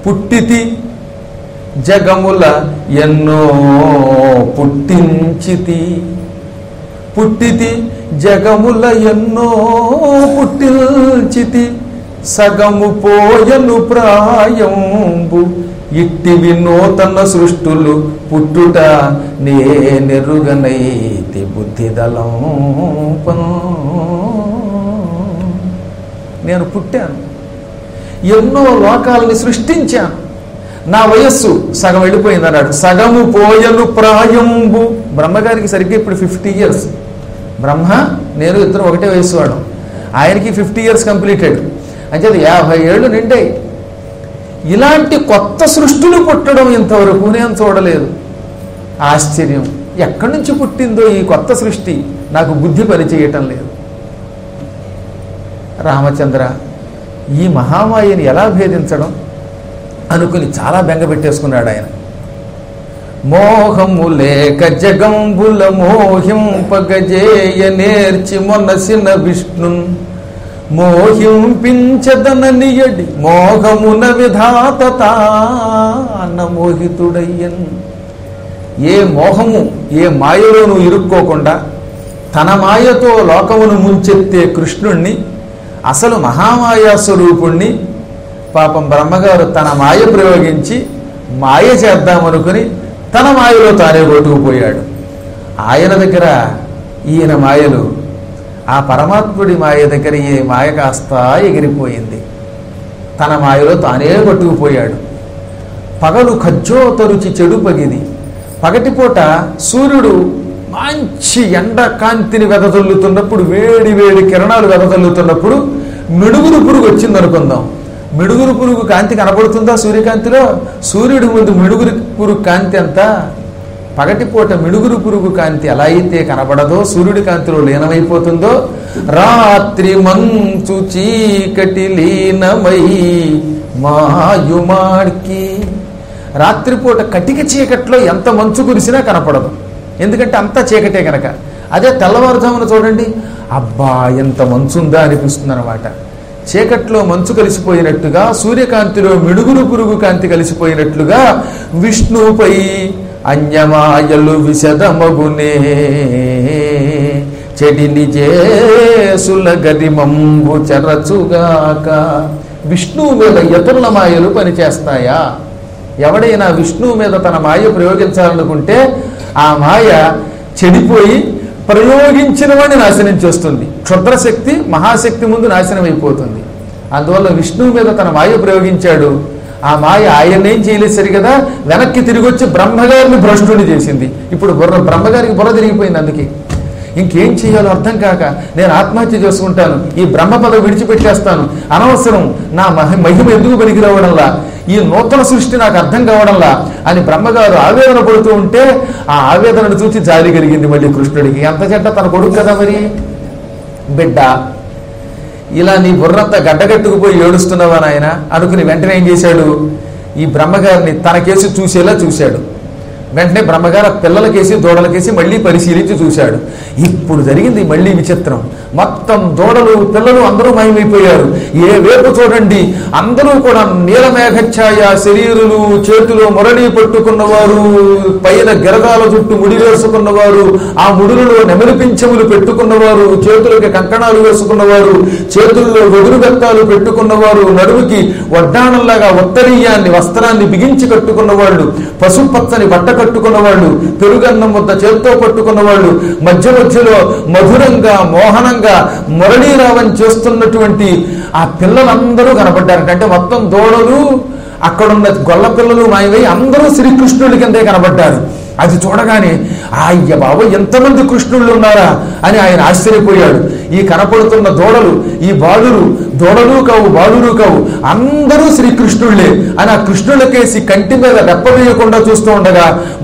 పుట్టితి జగముల ఎన్నో పుట్టించితి పుట్టితి జగముల ఎన్నో పుట్టిల్చితి సగము పోయను ప్రాయంబు ఇట్టివి నూతన సృష్టులు పుట్టుట నేనెరుగనైతి బుద్ధిదలం నేను పుట్టాను ఎన్నో లోకాలని సృష్టించాను నా వయస్సు సగం వెళ్ళిపోయింది అన్నాడు సగము పోయను ప్రాయంబు బ్రహ్మగారికి సరిగ్గా ఇప్పుడు ఫిఫ్టీ ఇయర్స్ బ్రహ్మ నేను ఇద్దరు ఒకటే వయస్సు వాడు ఆయనకి ఫిఫ్టీ ఇయర్స్ కంప్లీటెడ్ అంటే యాభై ఏళ్ళు నిండాయి ఇలాంటి కొత్త సృష్టులు పుట్టడం ఇంతవరకు నేను చూడలేదు ఆశ్చర్యం ఎక్కడి నుంచి పుట్టిందో ఈ కొత్త సృష్టి నాకు బుద్ధి పనిచేయటం లేదు రామచంద్ర ఈ మహామాయని ఎలా భేదించడం అనుకుని చాలా బెంగ పెట్టేసుకున్నాడు ఆయన మోహము లేక జగంబుల మోహింపగజేయ నేర్చి మొనసిన విష్ణు మోహింపించదననియడి మోహమున విధాత తాన మోహితుడయ్యన్ ఏ మోహము ఏ మాయలోనూ ఇరుక్కోకుండా తన మాయతో లోకమును ముంచెత్తే కృష్ణుణ్ణి అసలు మహామాయా స్వరూపుణ్ణి పాపం బ్రహ్మగారు తన మాయ ప్రయోగించి మాయ చేద్దామనుకుని తన మాయలో తానే కొట్టుకుపోయాడు ఆయన దగ్గర ఈయన మాయలు ఆ పరమాత్ముడి మాయ దగ్గర ఈ మాయ కాస్త ఎగిరిపోయింది తన మాయలో తానే కొట్టుకుపోయాడు పగలు ఖజ్జోతరుచి చెడు పగిది పగటిపూట సూర్యుడు మంచి ఎండ కాంతిని వెదజల్లుతున్నప్పుడు వేడి వేడి కిరణాలు వెదజల్లుతున్నప్పుడు మిడుగురు పురుగు వచ్చింది అనుకుందాం మిడుగురు పురుగు కాంతి కనబడుతుందా సూర్యకాంతిలో సూర్యుడి ముందు మిడుగురు పురుగు కాంతి ఎంత పగటిపూట మిడుగురు పురుగు కాంతి ఎలా అయితే కనబడదో సూర్యుడి కాంతిలో లీనమైపోతుందో రాత్రి మంచు చీకటి లీనమై మాయుమాడ్కి రాత్రిపూట కటిక చీకట్లో ఎంత మంచు కురిసినా కనపడదు ఎందుకంటే అంతా చీకటే కనుక అదే తెల్లవారుజామున చూడండి అబ్బా ఎంత మంచుందా అనిపిస్తుంది అనమాట చీకట్లో మంచు కలిసిపోయినట్టుగా సూర్యకాంతిలో మిడుగురు పురుగు కాంతి కలిసిపోయినట్లుగా విష్ణుపై అన్యమాయలు విశదమగునే చెడిని జేసుల గరిమంబు చెరచుగాక విష్ణువు మీద ఇతరుల మాయలు పనిచేస్తాయా ఎవడైనా విష్ణువు మీద తన మాయ ప్రయోగించాలనుకుంటే ఆ మాయ చెడిపోయి ప్రయోగించిన వాడిని నాశనం చేస్తుంది క్షుద్రశక్తి మహాశక్తి ముందు నాశనం అయిపోతుంది అందువల్ల విష్ణువు మీద తన మాయ ప్రయోగించాడు ఆ మాయ ఆయన్నేం చేయలేదు సరి కదా వెనక్కి తిరిగి వచ్చి బ్రహ్మగారిని భ్రష్టుని చేసింది ఇప్పుడు బుర్ర బ్రహ్మగారికి బుర్ర తిరిగిపోయింది అందుకే ఇంకేం చేయాలో అర్థం కాక నేను ఆత్మహత్య చేసుకుంటాను ఈ బ్రహ్మ పదవి విడిచిపెట్టేస్తాను అనవసరం నా మహ మహిమ ఎందుకు పనికి రావడంలా ఈ నూతన సృష్టి నాకు అర్థం కావడంలా అని బ్రహ్మగారు ఆవేదన పడుతూ ఉంటే ఆ ఆవేదనను చూసి జాలి కలిగింది మళ్ళీ కృష్ణుడికి అంత చెడ్డ తన కొడుకు కదా మరి బిడ్డ ఇలా నీ బుర్రంతా గడ్డగట్టుకుపోయి ఏడుస్తున్నావా నాయన అనుకుని వెంటనే ఏం చేశాడు ఈ బ్రహ్మగారిని తన కేసు చూసేలా చూశాడు వెంటనే బ్రహ్మగారు ఆ పిల్లలకేసి దూడలకేసి మళ్ళీ పరిశీలించి చూశాడు ఇప్పుడు జరిగింది మళ్ళీ విచిత్రం మొత్తం దూడలు పిల్లలు అందరూ మాయమైపోయారు ఏ వేపు చూడండి అందరూ కూడా నీలమేఘఛాయ శరీరులు చేతిలో మురళి పట్టుకున్నవారు పైన గిరగాల చుట్టూ ముడి వేసుకున్నవారు ఆ ముడులలో నెమలి పింఛములు పెట్టుకున్నవారు చేతులకి కంకణాలు వేసుకున్నవారు చేతుల్లో వెదురు బెత్తాలు పెట్టుకున్నవారు నడుముకి వడ్డాణంలాగా ఉత్తరీయాన్ని వస్త్రాన్ని బిగించి కట్టుకున్న వాళ్ళు పసుపచ్చని బట్ట కట్టుకున్న వాళ్ళు పెరుగన్నం ముద్ద చేత్తో పట్టుకున్న వాళ్ళు మధ్య మధ్యలో మధురంగా మోహనంగా మురళీరావం చేస్తున్నటువంటి ఆ పిల్లలందరూ కనబడ్డారట అంటే మొత్తం దూడలు అక్కడున్న గొల్ల పిల్లలు మాయమై అందరూ శ్రీకృష్ణుడి కిందే కనబడ్డారు అది చూడగానే అయ్య బాబు ఎంతమంది కృష్ణుళ్ళు ఉన్నారా అని ఆయన ఆశ్చర్యపోయాడు ఈ కనపడుతున్న దూడలు ఈ బాలురు దూడలు కావు బాలురు కావు అందరూ శ్రీకృష్ణుళ్ళే అని ఆ కృష్ణులకేసి కంటి మీద రెప్పవేయకుండా చూస్తూ ఉండగా మొత్తం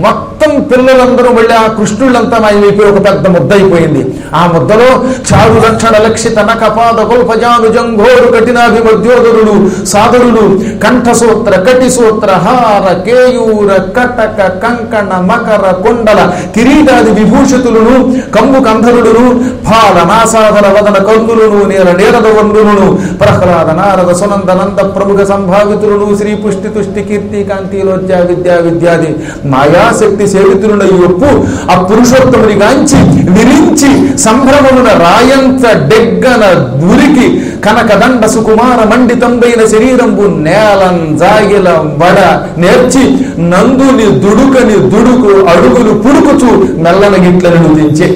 మొత్తం పిల్లలందరూ మళ్ళీ ఆ కృష్ణుళ్ళంతా మాయమైపోయి ఒక పెద్ద ముద్ద అయిపోయింది ఆ ముద్దలో చారు రక్షణ లక్షిత నకపాద కుల్పజాను జంఘోరు కఠినాభిమధ్యోదరుడు సాదరులు కంఠసూత్ర కటిసూత్ర హార కేయూర కటక కంకణ మకర కుండల కిరీటాది విభూషితులను కంబు కంధరుడును ఫాల నాసాధర వదన కర్ణులను నీల నీరద వండులను ప్రహ్లాద నారద సునంద నంద ప్రముఖ సంభావితులను శ్రీ పుష్టి తుష్టి కీర్తి కాంతి లోజ్య విద్యా విద్యాది మాయాశక్తి సేవితులున్న యొప్పు ఆ పురుషోత్తముని గాంచి విరించి సంభ్రమమున రాయంత డెగ్గన దురికి కనకదండ సుకుమార మండితంబైన శరీరంబు నేలం జాగిల వడ నేర్చి నందుని దుడుకని దుడుకు అడుగులు పుడుకుచు మెల్లన గిట్లను దించే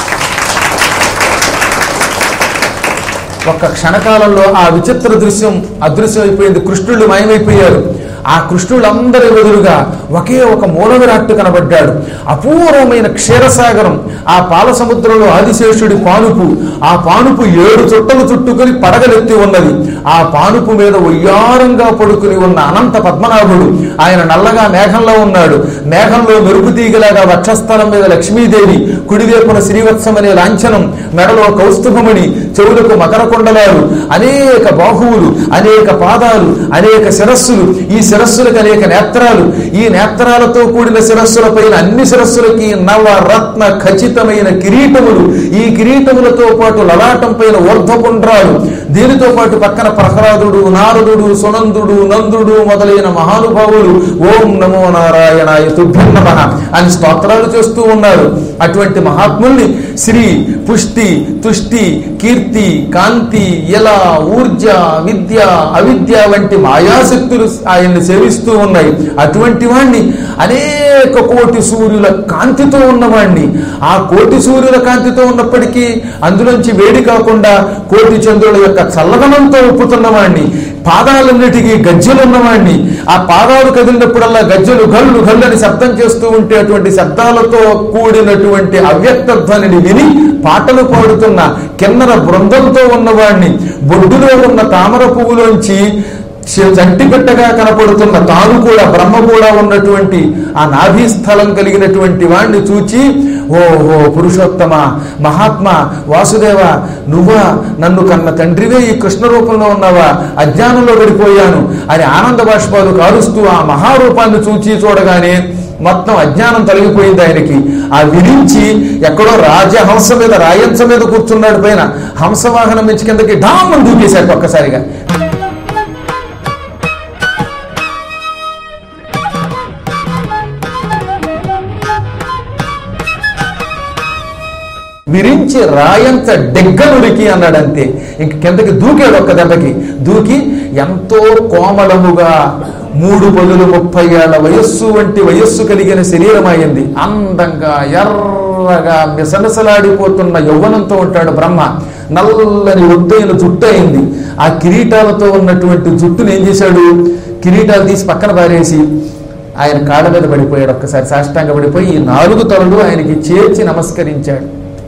ఒక్క క్షణకాలంలో ఆ విచిత్ర దృశ్యం అదృశ్యం అయిపోయింది కృష్ణుళ్ళు మాయమైపోయారు ఆ కృష్ణులందరి ఎదురుగా ఒకే ఒక మూల విరాట్టు కనబడ్డాడు అపూర్వమైన క్షీరసాగరం ఆ పాల సముద్రంలో ఆదిశేషుడి పానుపు ఆ పానుపు ఏడు చుట్టలు చుట్టుకుని పడగలెత్తి ఉన్నది ఆ పానుపు మీద ఒయ్యారంగా పడుకుని ఉన్న అనంత పద్మనాభుడు ఆయన నల్లగా మేఘంలో ఉన్నాడు మేఘంలో మెరుపు తీగలాగా వక్షస్థలం మీద లక్ష్మీదేవి కుడివైపున శ్రీవత్సం అనే లాంఛనం మెడలో కౌస్తుభమణి చెవులకు మకర కుండలాలు అనేక బాహువులు అనేక పాదాలు అనేక శిరస్సులు ఈ శిరస్సులకు అనేక నేత్రాలు ఈ నేత్రాలతో కూడిన శిరస్సుల పైన అన్ని శిరస్సులకి నవరత్న ఖచ్చితమైన కిరీటములు ఈ కిరీటములతో పాటు లలాటం పైన ఊర్ధ్వపుండ్రాలు దీనితో పాటు పక్కన ప్రహ్లాదుడు నారదుడు సునందుడు నందుడు మొదలైన మహానుభావులు ఓం నమో నారాయణాయ తుభ్యం నమః అని స్తోత్రాలు చేస్తూ ఉన్నారు అటువంటి మహాత్ముల్ని శ్రీ పుష్టి తుష్టి కీర్తి కాంతి ఇల ఊర్జ విద్య అవిద్య వంటి మాయాశక్తులు ఆయన్ని సేవిస్తూ ఉన్నాయి అటువంటి వాణ్ణి అనేక కోటి సూర్యుల కాంతితో ఉన్నవాణ్ణి ఆ కోటి సూర్యుల కాంతితో ఉన్నప్పటికీ అందులోంచి వేడి కాకుండా కోటి చంద్రుల యొక్క చల్లదనంతో ఉప్పుతున్నవాణ్ణి పాదాలన్నిటికీ గజ్జలు ఉన్నవాణ్ణి ఆ పాదాలు కదిలినప్పుడల్లా గజ్జలు గల్లు గల్లు అని శబ్దం చేస్తూ ఉంటే అటువంటి శబ్దాలతో కూడినటువంటి అవ్యక్త ధ్వనిని విని పాటలు పాడుతున్న కిన్నర బృందంతో ఉన్నవాణ్ణి బొడ్డులో ఉన్న తామర పువ్వులోంచి చంటి పెట్టగా కనపడుతున్న తాను కూడా బ్రహ్మ కూడా ఉన్నటువంటి ఆ నాభి స్థలం కలిగినటువంటి వాణ్ణి చూచి ఓహో పురుషోత్తమ మహాత్మా వాసుదేవ నువ్వా నన్ను కన్న తండ్రివే ఈ కృష్ణ రూపంలో ఉన్నావా అజ్ఞానంలో పడిపోయాను అని ఆనంద బాష్పాలు కారుస్తూ ఆ మహారూపాన్ని చూచి చూడగానే మొత్తం అజ్ఞానం తొలగిపోయింది ఆయనకి ఆ విరించి ఎక్కడో రాజహంస మీద రాయంస మీద కూర్చున్నాడు పైన హంసవాహనం మించి కిందకి డామ్మని దూకేశాడు ఒక్కసారిగా విరించి రాయంత డెగ్గనురికి అన్నాడంతే ఇంక కిందకి దూకాడు ఒక్క దెబ్బకి దూకి ఎంతో కోమలముగా మూడు పదులు ముప్పై ఏళ్ల వయస్సు వంటి వయస్సు కలిగిన శరీరం అయింది అందంగా ఎర్రగా మిసమిసలాడిపోతున్న యౌవనంతో ఉంటాడు బ్రహ్మ నల్లని ఒద్దైన జుట్టు అయింది ఆ కిరీటాలతో ఉన్నటువంటి జుట్టును ఏం చేశాడు కిరీటాలు తీసి పక్కన పారేసి ఆయన కాళ్ళ మీద పడిపోయాడు ఒక్కసారి సాష్టాంగ పడిపోయి ఈ నాలుగు తలలు ఆయనకి చేర్చి నమస్కరించాడు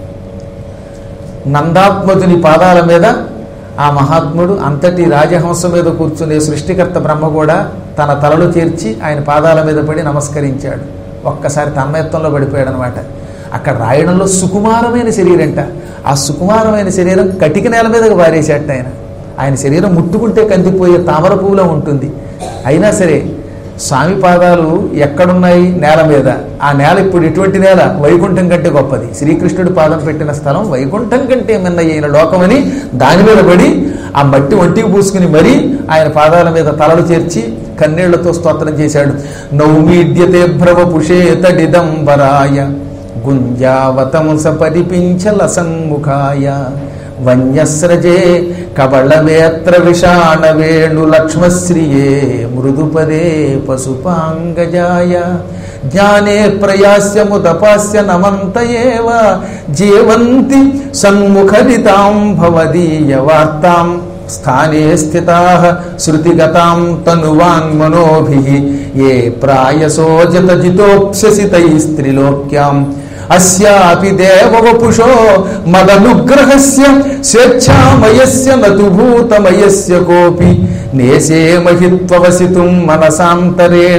నందాత్మజుని పాదాల మీద ఆ మహాత్ముడు అంతటి రాజహంస మీద కూర్చునే సృష్టికర్త బ్రహ్మ కూడా తన తలలో చేర్చి ఆయన పాదాల మీద పడి నమస్కరించాడు ఒక్కసారి తన్మయత్వంలో పడిపోయాడు అనమాట అక్కడ రాయడంలో సుకుమారమైన శరీరంట ఆ సుకుమారమైన శరీరం కటిక నేల మీదకి పారేసేట ఆయన ఆయన శరీరం ముట్టుకుంటే కందిపోయే తామర పువ్వులో ఉంటుంది అయినా సరే స్వామి పాదాలు ఎక్కడున్నాయి నేల మీద ఆ నేల ఇప్పుడు ఎటువంటి నేల వైకుంఠం కంటే గొప్పది శ్రీకృష్ణుడు పాదం పెట్టిన స్థలం వైకుంఠం కంటే మిన్న అయిన లోకమని దాని మీద పడి ఆ మట్టి ఒంటికి పూసుకుని మరీ ఆయన పాదాల మీద తలలు చేర్చి కన్నీళ్లతో స్తోత్రం చేశాడు నౌమీడ్యతే భ్రవ పుషేతడిదంబరాయ గుంజావతంస పరిపించల సన్ముఖాయ వన్యస్రజే కబళవేత్ర విషాణ వేణు లక్ష్మశ్రియే మృదుపదే పశుపాంగజాయ జ్ఞానే ప్రయాస్యముదపాస్య నమంత ఏవ జీవంతి సన్ముఖరితాం భవదీయ వార్తాం స్థానే స్థితా శృతిగతాం తనువాంగ్మనోభి ఏ ప్రాయసో జతజితోప్స్యసితైస్త్రిలోక్యాం అస్యాపి దేవవపుషో మదనుగ్రహస్య స్వేచ్ఛామయస్య నతు భూతమయస్య కోపి నేసే మహిత్వవసితుం మనసాంతరేణ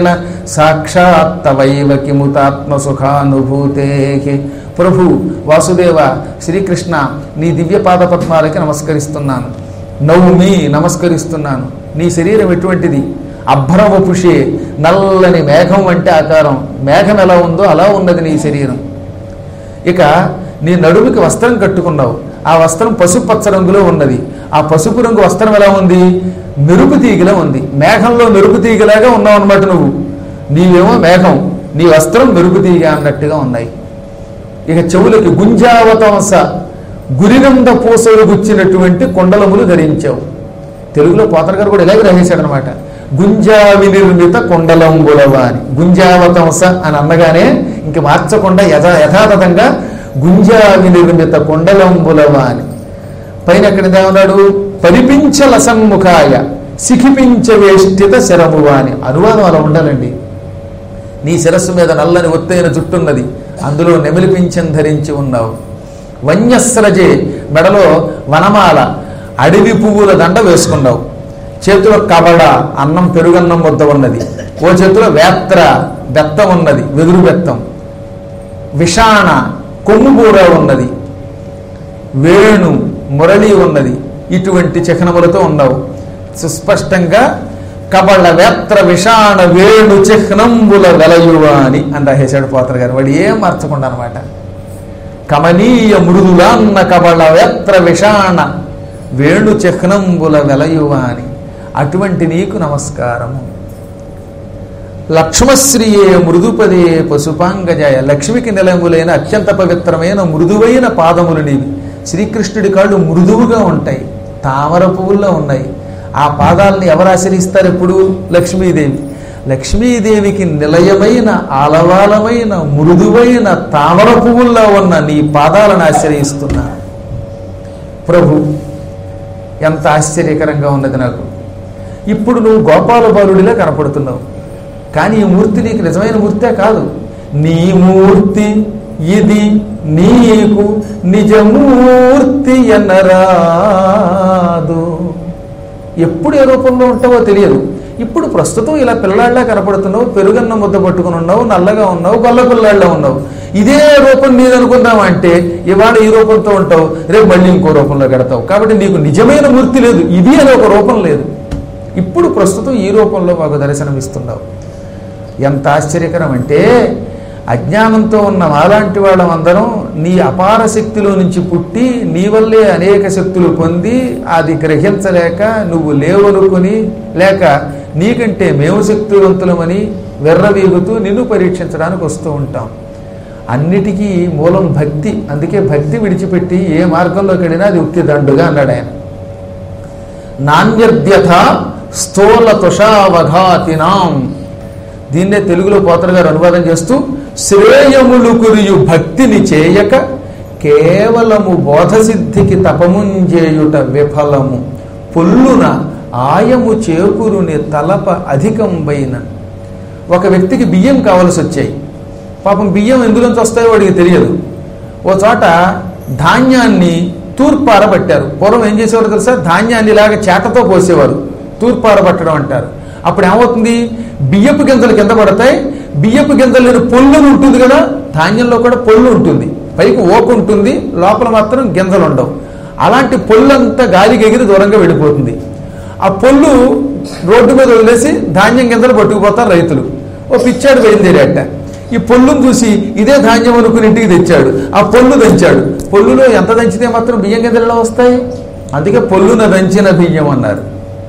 సాక్షాత్ తవైవ కిముతాత్మ సుఖానుభూతే ప్రభు వాసుదేవ శ్రీకృష్ణ నీ దివ్య పాద పద్మాలకి నమస్కరిస్తున్నాను నౌమి నమస్కరిస్తున్నాను నీ శరీరం ఎటువంటిది అభ్రవపుషే నల్లని మేఘం వంటి ఆకారం మేఘం ఎలా ఉందో అలా ఉన్నది నీ శరీరం ఇక నీ నడుముకి వస్త్రం కట్టుకున్నావు ఆ వస్త్రం పసుపు పచ్చ రంగులో ఉన్నది ఆ పసుపు రంగు వస్త్రం ఎలా ఉంది మెరుపు తీగలా ఉంది మేఘంలో మెరుపు తీగలాగా ఉన్నావు అనమాట నువ్వు నీవేమో మేఘం నీ వస్త్రం మెరుపు తీగ అన్నట్టుగా ఉన్నాయి ఇక చెవులకి గుంజావతంస గురిగంధ పూసలు గుచ్చినటువంటి కొండలములు ధరించావు తెలుగులో పోతన గారు కూడా ఇలాగే రాసేశాడు అనమాట గుంజా వినిర్మిత కొండలంబులవ అని గుంజావతంస అని అనగానే ఇంక మార్చకుండా యథా యథాతథంగా గుంజా వినిర్మిత కొండలంబులవ అని పైన ఎక్కడ ఏమన్నాడు పరిపించల సమ్ముఖాయ సిఖిపించ వేష్టిత శరమువ అని అనువాదం అలా ఉండాలండి నీ శిరస్సు మీద నల్లని ఒత్తైన జుట్టున్నది అందులో నెమిలిపించం ధరించి ఉన్నావు వన్యస్రజే మెడలో వనమాల అడవి పువ్వుల దండ వేసుకున్నావు చేతిలో కబడ అన్నం పెరుగన్నం ముద్ద ఉన్నది ఓ చేతిలో వేత్ర బెత్తం ఉన్నది వెదురు బెత్తం విషాణ కొమ్ము కూర ఉన్నది వేణు మురళి ఉన్నది ఇటువంటి చిహ్నములతో ఉన్నావు సుస్పష్టంగా కబళ్ళ వేత్ర విషాణ వేణు చిహ్నంబుల వెలయువ అని అని రాసేశాడు పోతర్ గారు వాడు ఏం మార్చకుండా అనమాట కమనీయ మృదులాన్న కబళ వేత్ర విషాణ వేణు చిహ్నంబుల వెలయువ అని అటువంటి నీకు నమస్కారము లక్ష్మశ్రీయే మృదుపదే పశుపాంగజాయ లక్ష్మికి నిలయములైన అత్యంత పవిత్రమైన మృదువైన పాదములు నీవి శ్రీకృష్ణుడి కాళ్ళు మృదువుగా ఉంటాయి తామర పువ్వుల్లో ఉన్నాయి ఆ పాదాలని ఎవరు ఆశ్రయిస్తారు ఎప్పుడు లక్ష్మీదేవి లక్ష్మీదేవికి నిలయమైన ఆలవాలమైన మృదువైన తామర పువ్వుల్లో ఉన్న నీ పాదాలను ఆశ్రయిస్తున్నా ప్రభు ఎంత ఆశ్చర్యకరంగా ఉన్నది నాకు ఇప్పుడు నువ్వు గోపాల బాలుడిలా కనపడుతున్నావు కానీ ఈ మూర్తి నీకు నిజమైన మూర్తే కాదు నీ మూర్తి ఇది నీకు నిజమూర్తి ఎన్నరాదు ఎప్పుడు ఏ రూపంలో ఉంటావో తెలియదు ఇప్పుడు ప్రస్తుతం ఇలా పిల్లాళ్ళ కనపడుతున్నావు పెరుగన్న ముద్ద పట్టుకుని ఉన్నావు నల్లగా ఉన్నావు గొల్ల పిల్లాళ్ళ ఉన్నావు ఇదే రూపం నీది అనుకుందామంటే ఇవాళ ఈ రూపంతో ఉంటావు రేపు మళ్ళీ ఇంకో రూపంలో గడతావు కాబట్టి నీకు నిజమైన మూర్తి లేదు ఇది అని ఒక రూపం లేదు ఇప్పుడు ప్రస్తుతం ఈ రూపంలో మాకు దర్శనమిస్తున్నావు ఎంత ఆశ్చర్యకరం అంటే అజ్ఞానంతో ఉన్న మాలాంటి వాళ్ళమందరం నీ అపార శక్తిలో నుంచి పుట్టి నీ వల్లే అనేక శక్తులు పొంది అది గ్రహించలేక నువ్వు లేవనుకొని లేక నీకంటే మేము శక్తివంతులమని వెర్రవీగుతూ నిన్ను పరీక్షించడానికి వస్తూ ఉంటాం అన్నిటికీ మూలం భక్తి అందుకే భక్తి విడిచిపెట్టి ఏ మార్గంలోకి వెళ్ళినా అది ఉక్తి దండుగా అన్నాడు ఆయన నాణ్యద్యథ స్థూల తుషావఘాతినాం దీన్నే తెలుగులో పోతన గారు అనువాదం చేస్తూ శ్రేయములు కురియు భక్తిని చేయక కేవలము బోధసిద్ధికి తపముంజేయుట విఫలము పొల్లున ఆయము చేకూరుని తలప అధికంబైన ఒక వ్యక్తికి బియ్యం కావలసి వచ్చాయి పాపం బియ్యం ఎందులోంచి వస్తాయో వాడికి తెలియదు ఓ చోట ధాన్యాన్ని తూర్పారబట్టారు పూర్వం ఏం చేసేవారు తెలుసా ధాన్యాన్ని ఇలాగ చేతతో పోసేవారు తూర్పారబట్టడం అంటారు అప్పుడు ఏమవుతుంది బియ్యపు గింజలు కింద పడతాయి బియ్యపు గింజలు లేని పొల్లు ఉంటుంది కదా ధాన్యంలో కూడా పొల్లు ఉంటుంది పైకి ఓకు ఉంటుంది లోపల మాత్రం గింజలు ఉండవు అలాంటి పొల్లంతా గాలికి ఎగిరి దూరంగా వెళ్ళిపోతుంది ఆ పొల్లు రోడ్డు మీద వదిలేసి ధాన్యం గింజలు పట్టుకుపోతారు రైతులు ఓ పిచ్చాడు బయలుదేరాట ఈ పొల్లును చూసి ఇదే ధాన్యం అనుకుని ఇంటికి తెచ్చాడు ఆ పొల్లు దంచాడు పొల్లులో ఎంత దంచితే మాత్రం బియ్యం గింజలు ఎలా వస్తాయి అందుకే పొల్లున దంచిన బియ్యం అన్నారు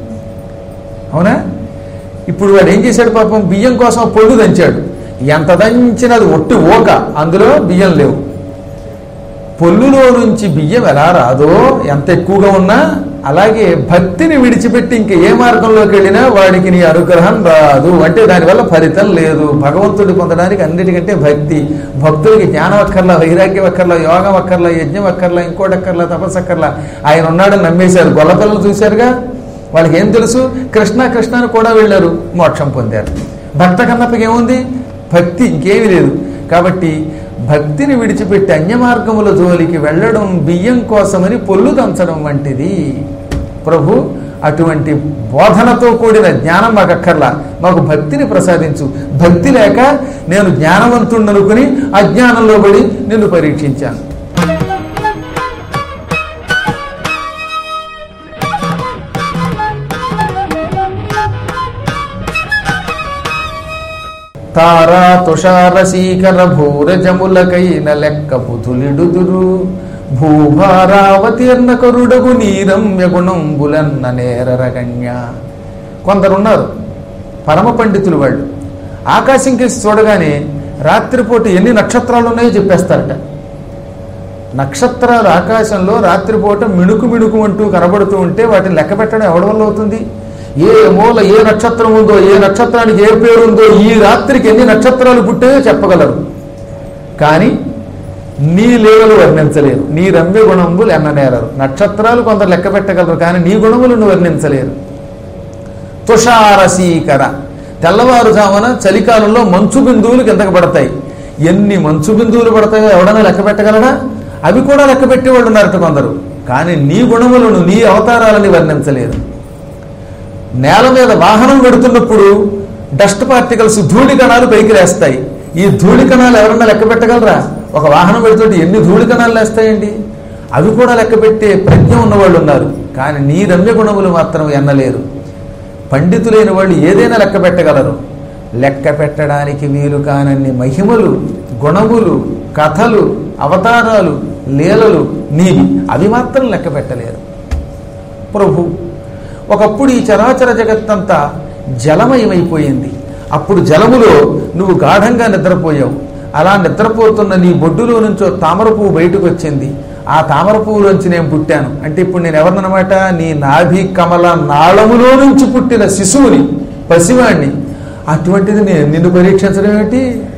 అవునా ఇప్పుడు వాడు ఏం చేశాడు పాపం బియ్యం కోసం ఆ పొల్లు దంచాడు ఎంత దంచినది ఒట్టి ఓక అందులో బియ్యం లేవు పొల్లులో నుంచి బియ్యం ఎలా రాదో ఎంత ఎక్కువగా ఉన్నా అలాగే భక్తిని విడిచిపెట్టి ఇంక ఏ మార్గంలోకి వెళ్ళినా వాడికి నీ అనుగ్రహం రాదు అంటే దానివల్ల ఫలితం లేదు భగవంతుడి పొందడానికి అన్నిటికంటే భక్తి భక్తులకి జ్ఞానం అక్కర్లా వైరాగ్యం అక్కర్లా యోగం అక్కర్లా యజ్ఞం అక్కర్లా ఇంకోటి అక్కర్లా తపస్సు అక్కర్లా ఆయన ఉన్నాడని నమ్మేశారు గొల్లపిల్లలు చూశారుగా వాళ్ళకి ఏం తెలుసు కృష్ణ కృష్ణ అని కూడా వెళ్ళారు మోక్షం పొందారు భక్త కన్నప్పకి ఏముంది భక్తి ఇంకేమీ లేదు కాబట్టి భక్తిని విడిచిపెట్టి అన్య మార్గముల జోలికి వెళ్ళడం బియ్యం కోసమని పొల్లు దంచడం వంటిది ప్రభు అటువంటి బోధనతో కూడిన జ్ఞానం మాకు అక్కర్లా మాకు భక్తిని ప్రసాదించు భక్తి లేక నేను జ్ఞానవంతుణ్ణి అనుకుని అజ్ఞానంలో పడి నిన్ను పరీక్షించాను తారా తుషారసీకర భూరజములకైన లెక్క పుతులిడుదురు భూభారావతీర్ణ కరుడగు నీరమ్య గుణంబులన్న నేరరగణ్య కొందరున్నారు పరమ పండితులు వాళ్ళు ఆకాశం కేసి చూడగానే రాత్రిపూట ఎన్ని నక్షత్రాలు ఉన్నాయో చెప్పేస్తారట నక్షత్రాలు ఆకాశంలో రాత్రిపూట మిణుకు మిణుకు అంటూ కనబడుతూ ఉంటే వాటిని లెక్క పెట్టడం ఎవడి వల్ల అవుతుంది ఏ మూల ఏ నక్షత్రం ఉందో ఏ నక్షత్రానికి ఏ పేరు ఉందో ఈ రాత్రికి ఎన్ని నక్షత్రాలు పుట్టాయో చెప్పగలరు కానీ నీ లీలలు వర్ణించలేరు నీ రమ్య గుణములు ఎన్ననేరరు నక్షత్రాలు కొందరు లెక్క పెట్టగలరు కానీ నీ గుణములను వర్ణించలేరు తుషారసీకర తెల్లవారుజామున చలికాలంలో మంచు బిందువులు కిందకు పడతాయి ఎన్ని మంచు బిందువులు పడతాయో ఎవడన్నా లెక్క పెట్టగలడా అవి కూడా లెక్క పెట్టేవాళ్ళు ఉన్నారట కొందరు కానీ నీ గుణములను నీ అవతారాలని వర్ణించలేరు నేల మీద వాహనం పెడుతున్నప్పుడు డస్ట్ పార్టికల్స్ ధూళి కణాలు పైకి లేస్తాయి ఈ ధూళి కణాలు ఎవరన్నా లెక్క పెట్టగలరా ఒక వాహనం పెడుతుంటే ఎన్ని ధూళి కణాలు లేస్తాయండి అవి కూడా లెక్క పెట్టే ప్రజ్ఞ ఉన్నవాళ్ళు ఉన్నారు కానీ నీ రమ్య గుణములు మాత్రం ఎన్నలేరు పండితులైన వాళ్ళు ఏదైనా లెక్క పెట్టగలరు లెక్క పెట్టడానికి వీలు కానన్ని మహిమలు గుణములు కథలు అవతారాలు లీలలు నీవి అవి మాత్రం లెక్క పెట్టలేరు ప్రభు ఒకప్పుడు ఈ చరాచర జగత్తంతా జలమయమైపోయింది అప్పుడు జలములో నువ్వు గాఢంగా నిద్రపోయావు అలా నిద్రపోతున్న నీ బొడ్డులో నుంచో తామర పువ్వు బయటకు వచ్చింది ఆ తామర పువ్వులోంచి నేను పుట్టాను అంటే ఇప్పుడు నేను ఎవరినమాట నీ నాభి కమల నాళములో నుంచి పుట్టిన శిశువుని పసివాణ్ణి అటువంటిది నేను నిన్ను పరీక్షించడం ఏమిటి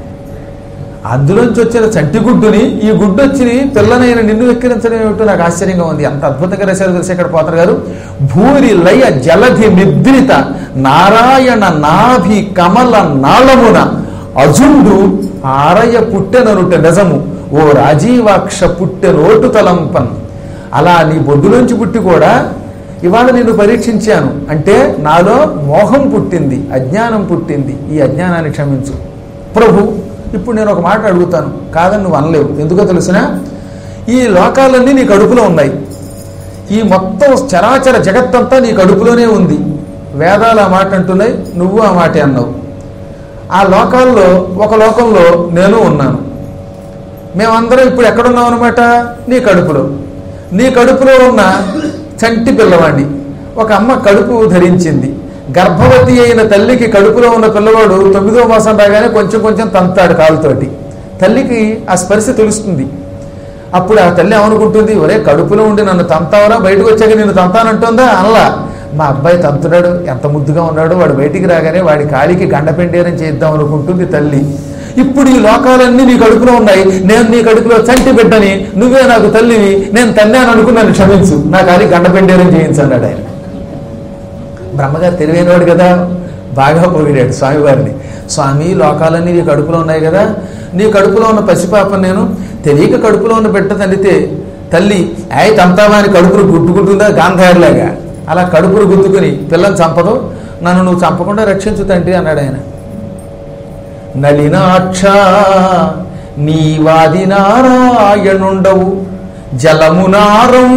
అందులోంచి వచ్చిన చంటి గుడ్డుని ఈ గుడ్డు వచ్చి పిల్లనైన నిన్ను వెక్కిరించడం ఏమిటో నాకు ఆశ్చర్యంగా ఉంది అంత అద్భుతంగా రాశారు తెలిసి ఇక్కడ పోతారు గారు భూరి లయ జలధి నిద్రిత నారాయణ నాభి కమల నాళమున అజుండు ఆరయ పుట్టెననుట నిజము ఓ రాజీవాక్ష పుట్టెనోటు తలంపన్ అలా నీ బొడ్డులోంచి పుట్టి కూడా ఇవాళ నేను పరీక్షించాను అంటే నాలో మోహం పుట్టింది అజ్ఞానం పుట్టింది ఈ అజ్ఞానాన్ని క్షమించు ప్రభు ఇప్పుడు నేను ఒక మాట అడుగుతాను కాదని నువ్వు అనలేవు ఎందుకో తెలిసిన ఈ లోకాలన్నీ నీ కడుపులో ఉన్నాయి ఈ మొత్తం చరాచర జగత్తంతా నీ కడుపులోనే ఉంది వేదాలు ఆ మాట అంటున్నాయి నువ్వు ఆ మాట అన్నావు ఆ లోకాల్లో ఒక లోకంలో నేను ఉన్నాను మేమందరం ఇప్పుడు ఎక్కడున్నాం అనమాట నీ కడుపులో నీ కడుపులో ఉన్న చంటి పిల్లవాడిని ఒక అమ్మ కడుపు ధరించింది గర్భవతి అయిన తల్లికి కడుపులో ఉన్న పిల్లవాడు తొమ్మిదో మాసం రాగానే కొంచెం కొంచెం తంతాడు కాలుతోటి తల్లికి ఆ స్పర్శ తెలుస్తుంది అప్పుడు ఆ తల్లి ఏమనుకుంటుంది ఒరే కడుపులో ఉండి నన్ను తంతావరా బయటకు వచ్చాక నేను తంతానంటుందా అనలా మా అబ్బాయి తంతుడాడు ఎంత ముద్దుగా ఉన్నాడు వాడు బయటికి రాగానే వాడి కాలికి గండపెండేరం చేద్దాం అనుకుంటుంది తల్లి ఇప్పుడు ఈ లోకాలన్నీ నీ కడుపులో ఉన్నాయి నేను నీ కడుపులో చంటి బిడ్డని నువ్వే నాకు తల్లివి నేను తన్నాను అనుకున్నాను క్షమించు నా కాలికి గండపెండేరం చేయించు అన్నాడు ఆయన బ్రహ్మగారు తెలివైనవాడు కదా బాగా పొగిడాడు స్వామివారిని స్వామి లోకాలన్నీ నీ కడుపులో ఉన్నాయి కదా నీ కడుపులో ఉన్న పసిపాప నేను తెలియక కడుపులో ఉన్న బిడ్డ తండ్రితే తల్లి యాయ్ తంతావా అని కడుపును గుట్టుకుంటుందా గాంధారిలాగా అలా కడుపును గుద్దుకుని పిల్లని చంపదు నన్ను నువ్వు చంపకుండా రక్షించు తండ్రి అన్నాడు ఆయన నలినాక్ష నీవాది నారాయణుండవు జలమునారం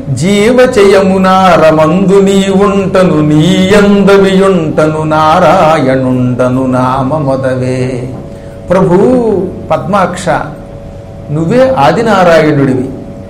జీవచయమునారమందు నీ ఉంటను నీయందవియుంటను నారాయణుండను నామ మొదవే ప్రభు పద్మాక్ష నువ్వే ఆదినారాయణుడివి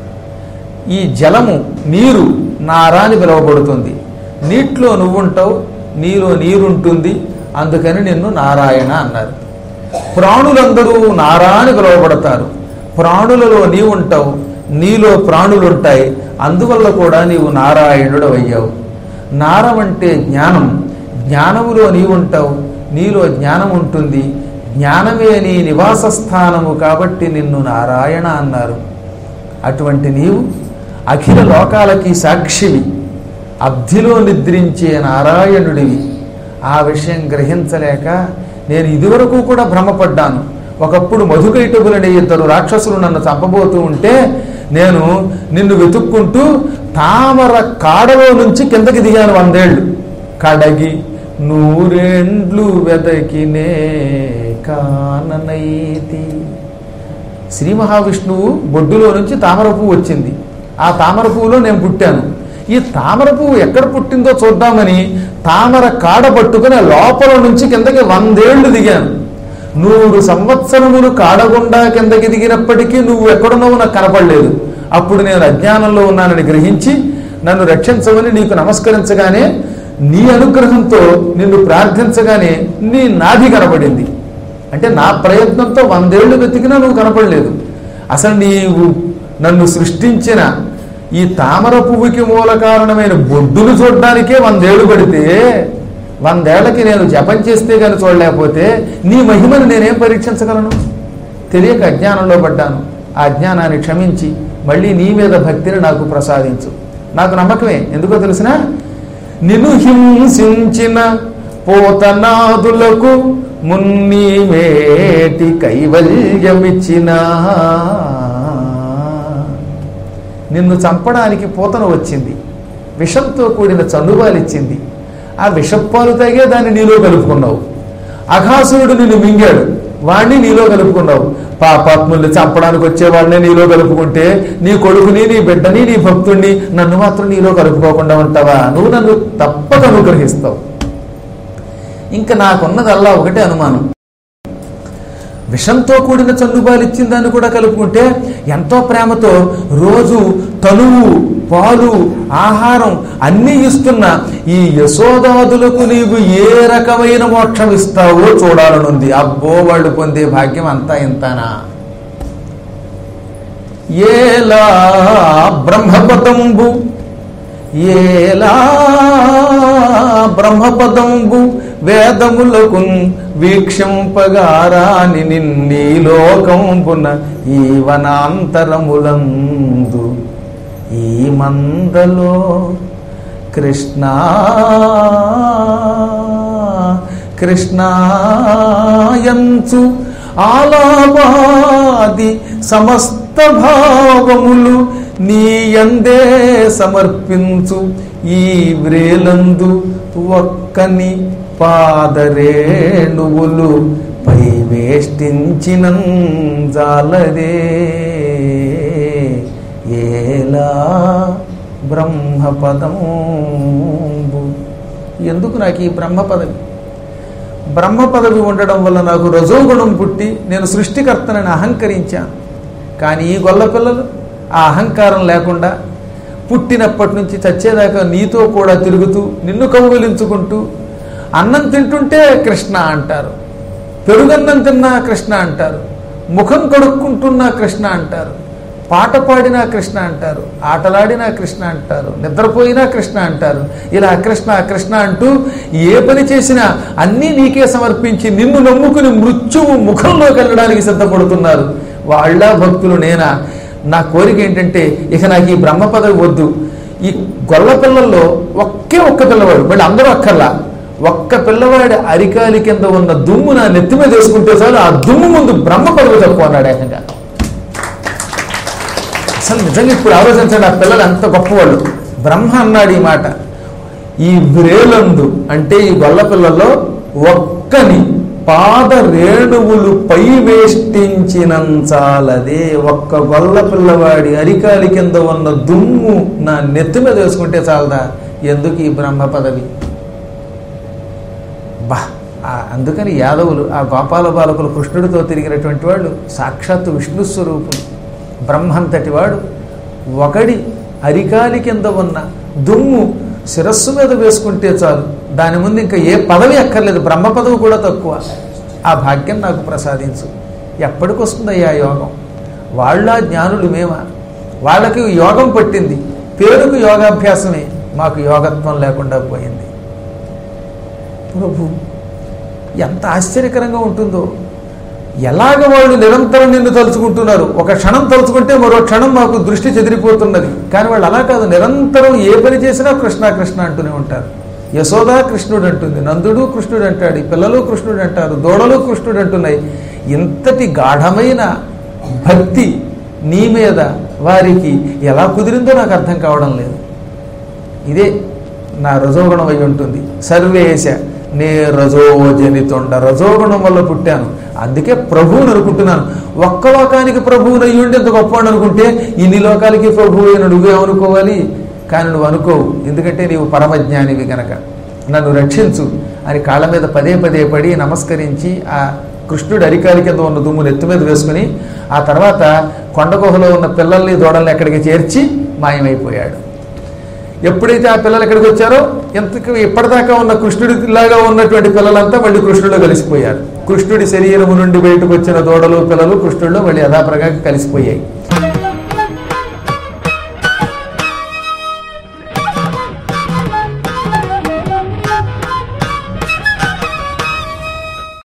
ఈ జలము నీరు నారా అని పిలువబడుతుంది నీటిలో నువ్వుంటావు నీలో నీరుంటుంది అందుకని నిన్ను నారాయణ అన్నారు ప్రాణులందరూ నారా అని పిలువబడతారు ప్రాణులలో నీవు ఉంటావు నీలో ప్రాణులు ఉంటాయి అందువల్ల కూడా నీవు నారాయణుడు అయ్యావు నారం అంటే జ్ఞానం జ్ఞానములో నీవు ఉంటావు నీలో జ్ఞానం ఉంటుంది జ్ఞానమే నీ నివాస స్థానము కాబట్టి నిన్ను నారాయణ అన్నారు అటువంటి నీవు అఖిల లోకాలకి సాక్షివి అబ్ధిలో నిద్రించే నారాయణుడివి ఆ విషయం గ్రహించలేక నేను ఇదివరకు కూడా భ్రమపడ్డాను ఒకప్పుడు మధుకైటబులనే ఇద్దరు రాక్షసులు నన్ను చంపబోతూ ఉంటే నేను నిన్ను వెతుక్కుంటూ తామర కాడలో నుంచి కిందకి దిగాను వందేళ్ళు కడగి నూరేండ్లు వెదకినే కాననైతి శ్రీ మహావిష్ణువు బొడ్డులో నుంచి తామర పువ్వు వచ్చింది ఆ తామర పువ్వులో నేను పుట్టాను ఈ తామర పువ్వు ఎక్కడ పుట్టిందో చూద్దామని తామర కాడ పట్టుకుని లోపల నుంచి కిందకి వందేళ్లు దిగాను నూరు సంవత్సరములు కాడగుండా కిందకి దిగినప్పటికీ నువ్వు ఎక్కడున్నావు నాకు కనపడలేదు అప్పుడు నేను అజ్ఞానంలో ఉన్నానని గ్రహించి నన్ను రక్షించమని నీకు నమస్కరించగానే నీ అనుగ్రహంతో నిన్ను ప్రార్థించగానే నీ నాభి కనబడింది అంటే నా ప్రయత్నంతో వందేళ్లు వెతికినా నువ్వు కనపడలేదు అసలు నీవు నన్ను సృష్టించిన ఈ తామర పువ్వుకి మూల కారణమైన బొడ్డును చూడడానికే వందేళ్లు పడితే వందేళ్లకి నేను జపం చేస్తే కానీ చూడలేకపోతే నీ మహిమను నేనేం పరీక్షించగలను తెలియక అజ్ఞానంలో పడ్డాను ఆ అజ్ఞానాన్ని క్షమించి మళ్ళీ నీ మీద భక్తిని నాకు ప్రసాదించు నాకు నమ్మకమే ఎందుకో తెలిసినా నిన్ను హింసించిన పోతనాదులకు మున్ని మేటి కైవల్యమిచ్చిన నిన్ను చంపడానికి పూతన వచ్చింది విషంతో కూడిన చనుబాలిచ్చింది ఆ విషపాలు తాగే దాన్ని నీలో కలుపుకున్నావు అఘాసురుడు నిన్ను మింగాడు వాణ్ణి నీలో కలుపుకున్నావు పాపాత్ముల్ని చంపడానికి వచ్చేవాడిని నీలో కలుపుకుంటే నీ కొడుకుని నీ బిడ్డని నీ భక్తుణ్ణి నన్ను మాత్రం నీలో కలుపుకోకుండా ఉంటావా నువ్వు నన్ను తప్పక అనుగ్రహిస్తావు ఇంకా నాకున్నదల్లా ఒకటే అనుమానం విషంతో కూడిన చల్లుబాలు ఇచ్చిన దాన్ని కూడా కలుపుకుంటే ఎంతో ప్రేమతో రోజు తనువు పాలు ఆహారం అన్నీ ఇస్తున్న ఈ యశోదాదులకు నీవు ఏ రకమైన మోక్షం ఇస్తావో చూడాలనుంది అబ్బో వాళ్ళు పొందే భాగ్యం అంతా ఇంతనా ఏలా బ్రహ్మపదంబు ఏలా బ్రహ్మపదంబు వేదములకు వీక్షంపగారాని నిన్నీ లోకంపున ఈ వనాంతరములందు ఈ మందలో కృష్ణ కృష్ణాయంచు ఆలాపాది సమస్త భావములు నీయందే సమర్పించు ఈ వ్రేలందు ఒక్కని పాదరేణువులు పై వేష్టించిన జాలరే ఏలా బ్రహ్మపదంబు ఎందుకు నాకు ఈ బ్రహ్మ పదవి బ్రహ్మ పదవి ఉండడం వల్ల నాకు రజోగుణం పుట్టి నేను సృష్టికర్తనని అహంకరించాను కానీ ఈ గొల్ల పిల్లలు ఆ అహంకారం లేకుండా పుట్టినప్పటి నుంచి చచ్చేదాకా నీతో కూడా తిరుగుతూ నిన్ను కౌగిలించుకుంటూ అన్నం తింటుంటే కృష్ణ అంటారు పెరుగన్నం తిన్నా కృష్ణ అంటారు ముఖం కడుక్కుంటున్నా కృష్ణ అంటారు పాట పాడినా కృష్ణ అంటారు ఆటలాడినా కృష్ణ అంటారు నిద్రపోయినా కృష్ణ అంటారు ఇలా కృష్ణ కృష్ణ అంటూ ఏ పని చేసినా అన్నీ నీకే సమర్పించి నిన్ను నమ్ముకుని మృత్యువు ముఖంలోకి వెళ్ళడానికి సిద్ధపడుతున్నారు వాళ్ళ భక్తులు నేనా నా కోరిక ఏంటంటే ఇక నాకు ఈ బ్రహ్మ పదవి వద్దు ఈ గొల్ల పిల్లల్లో ఒకే ఒక్క పిల్లవాడు మళ్ళీ అందరూ అక్కర్లా ఒక్క పిల్లవాడి అరికాలి కింద ఉన్న దుమ్ము నా నెత్తి మీద వేసుకుంటే చాలు ఆ దుమ్ము ముందు బ్రహ్మ పదవి తక్కువ అన్నాడు ఏకంగా అసలు నిజంగా ఇప్పుడు ఆలోచించండి ఆ పిల్లలు అంత గొప్పవాళ్ళు బ్రహ్మ అన్నాడు ఈ మాట ఈ వ్రేలందు అంటే ఈ గొల్ల పిల్లల్లో ఒక్కని పాద రేణువులు పై వేష్టించినంచాలదే ఒక్క గొల్ల పిల్లవాడి అరికాలి కింద ఉన్న దుమ్ము నా నెత్తి మీద వేసుకుంటే చాలదా ఎందుకు ఈ బ్రహ్మ పదవి బా ఆ అందుకని యాదవులు ఆ గోపాల బాలకులు కృష్ణుడితో తిరిగినటువంటి వాళ్ళు సాక్షాత్తు విష్ణు స్వరూపులు బ్రహ్మంతటి వాడు ఒకడి అరికాలి కింద ఉన్న దుమ్ము శిరస్సు మీద వేసుకుంటే చాలు దాని ముందు ఇంకా ఏ పదవి అక్కర్లేదు బ్రహ్మ పదవి కూడా తక్కువ ఆ భాగ్యం నాకు ప్రసాదించు ఎప్పటికొస్తుందయ్యా యోగం వాళ్ళ జ్ఞానులు మేమా వాళ్ళకి యోగం పట్టింది పేరుకు యోగాభ్యాసమే మాకు యోగత్వం లేకుండా పోయింది ప్రభు ఎంత ఆశ్చర్యకరంగా ఉంటుందో ఎలాగ వాళ్ళు నిరంతరం నిన్ను తలుచుకుంటున్నారు ఒక క్షణం తలుచుకుంటే మరో క్షణం మాకు దృష్టి చెదిరిపోతున్నది కానీ వాళ్ళు అలా కాదు నిరంతరం ఏ పని చేసినా కృష్ణ కృష్ణ అంటూనే ఉంటారు యశోదా కృష్ణుడు అంటుంది నందుడు కృష్ణుడు అంటాడు ఈ పిల్లలు కృష్ణుడు అంటారు దూడలు కృష్ణుడు అంటున్నాయి ఇంతటి గాఢమైన భక్తి నీ మీద వారికి ఎలా కుదిరిందో నాకు అర్థం కావడం లేదు ఇదే నా రజోగుణం అయి ఉంటుంది సర్వేశ నే రజోజనితొండ రజోగుణం వల్ల పుట్టాను అందుకే ప్రభువుని అనుకుంటున్నాను ఒక్క లోకానికి ప్రభువుని అయ్యుండి ఇంత గొప్పవాడు అనుకుంటే ఇన్ని లోకాలకి ప్రభువు అయిన నువ్వే అనుకోవాలి కానీ నువ్వు అనుకోవు ఎందుకంటే నీవు పరమజ్ఞానివి గనక నన్ను రక్షించు అని కాళ్ళ మీద పదే పదే పడి నమస్కరించి ఆ కృష్ణుడు అరికాలి కింద ఉన్న దుమ్ము నెత్తి మీద వేసుకుని ఆ తర్వాత కొండ గుహలో ఉన్న పిల్లల్ని దూడల్ని ఎక్కడికి చేర్చి మాయమైపోయాడు ఎప్పుడైతే ఆ పిల్లలు ఎక్కడికి వచ్చారో ఎంతకు ఇప్పటిదాకా ఉన్న కృష్ణుడిలాగా ఉన్నటువంటి పిల్లలంతా మళ్ళీ కృష్ణుడిలో కలిసిపోయారు కృష్ణుడి శరీరము నుండి బయటకు వచ్చిన దూడలు పిల్లలు కృష్ణుడిలో మళ్ళీ యథాప్రగా కలిసిపోయాయి